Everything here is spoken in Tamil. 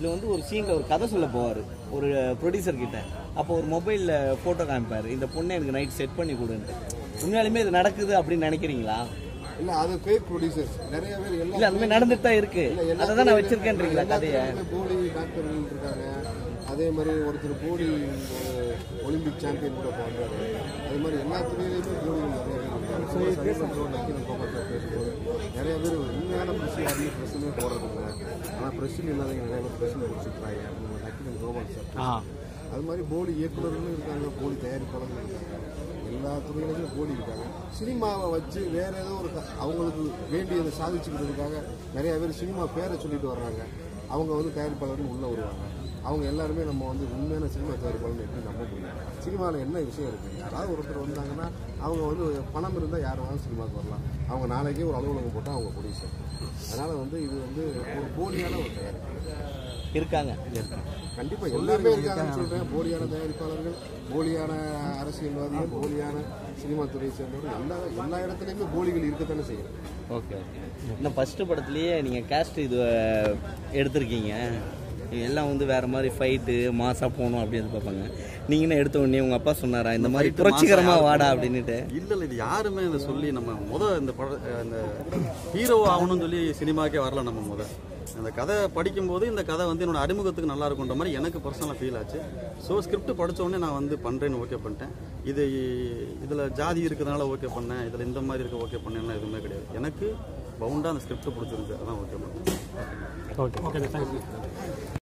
இதில் வந்து ஒரு சீனில் ஒரு கதை சொல்ல போவார் ஒரு ப்ரொடியூசர் கிட்ட அப்போ ஒரு மொபைலில் ஃபோட்டோ காமிப்பார் இந்த பொண்ணை எனக்கு நைட் செட் பண்ணி கொடுன்ட்டு உண்மையாலுமே இது நடக்குது அப்படின்னு நினைக்கிறீங்களா இல்ல அது ஃபேக் ப்ரொடியூசர்ஸ் நிறைய பேர் எல்லா இல்லை அந்த மாதிரி நடந்துட்டு தான் இருக்கு எல்லா அதை தான் நான் வச்சிருக்கேன்றீங்களா எல்லா கதையை துறையிலுமே போலி டாக்டர்கள் இருக்காங்க அதே மாதிரி ஒருத்தர் போலி ஒரு ஒலிம்பிக் சாம்பியன் கூட பண்றாரு அது மாதிரி எல்லா துறையிலையுமே போலிகள் நிறைய பேர் இருக்காங்க சமீபத்தில் நக்கீரன் கோபால் சார் பேசும்போது நிறைய பேர் உண்மையான ப்ரெஸ் யாருமே ப்ரெஸ்ஸுமே போடுறது இல்லை ஆனால் ப்ரெஸ்ஸில் இல்லாதவங்க நிறைய பேர் ப்ரெஸ்ஸில் முடிச்சுட்றாங்க நக்கீரன் கோபால் சார் அது மாதிரி போலி இயக்குநர்களும் இருக்காங்க போலி தயாரிப்பாளர்களும் இருக்காங்க எல்லா துறையிலுமே போலி இருக்காங்க சினிமாவை வச்சு வேற ஏதோ ஒரு க- அவங்களுக்கு வேண்டியதை சாதிச்சுக்கிறதுக்காக நிறைய பேர் சினிமா பேரை சொல்லிட்டு வர்றாங்க அவங்க வந்து தயாரிப்பாளர்கள் உள்ள வருவாங்க அவங்க எல்லாருமே நம்ம வந்து உண்மையான சினிமா தயாரிப்பாளர் எப்படி நம்ப முடியும் சினிமாவில் என்ன விஷயம் இருக்குது யாராவது ஒருத்தர் வந்தாங்கன்னா அவங்க வந்து பணம் இருந்தால் யார் வேணாலும் சினிமாவுக்கு வரலாம் அவங்க நாளைக்கே ஒரு அலுவலகம் போட்டால் அவங்க ப்ரொடியூசர் அதனால் வந்து இது வந்து ஒரு போலியான ஒரு தயாரிப்பு இருக்காங்க கண்டிப்பா எல்லாமே இருக்காங்கன்னு சொல்றேன் போலியான தயாரிப்பாளர்கள் போலியான அரசியல்வாதிகள் போலியான சினிமா துறையை சேர்ந்தவர்கள் எல்லா எல்லா இடத்துலையுமே போலிகள் இருக்கத்தானே செய்யும் ஓகே ஓகே இந்த ஃபஸ்ட்டு படத்துலேயே நீங்கள் கேஸ்ட் இது அஹ், எடுத்திருக்கீங்க எல்லாம் வந்து வேற மாதிரி ஃபைட்டு மாசா போகணும் அப்படின்னு பார்ப்பாங்க நீங்க என்ன எடுத்த உடனே உங்க அப்பா சொன்னாரா இந்த மாதிரி புரட்சிகரமா வாடா அப்படின்னுட்டு இல்ல இல்ல இது யாருமே இதை சொல்லி நம்ம முத இந்த பட இந்த ஹீரோ ஆகணும்னு சொல்லி சினிமாக்கே வரல நம்ம முத அந்த கதை படிக்கும்போது இந்த கதை வந்து என்னோட அறிமுகத்துக்கு நல்லா இருக்குன்ற மாதிரி எனக்கு பர்சனலாக ஃபீல் ஆச்சு ஸோ ஸ்கிரிப்ட் படிச்ச உடனே நான் வந்து பண்ணுறேன்னு ஓகே பண்ணிட்டேன் இது இதில் ஜாதி இருக்கிறதுனால ஓகே பண்ணேன் இதில் இந்த மாதிரி இருக்க ஓகே பண்ணேன்லாம் எதுவுமே கிடையாது எனக்கு பவுண்டாக அந்த ஸ்கிரிப்ட் பிடிச்சிருக்கு அதான் ஓகே பண்ணேன் ஓகே ஓகே தேங்க்யூ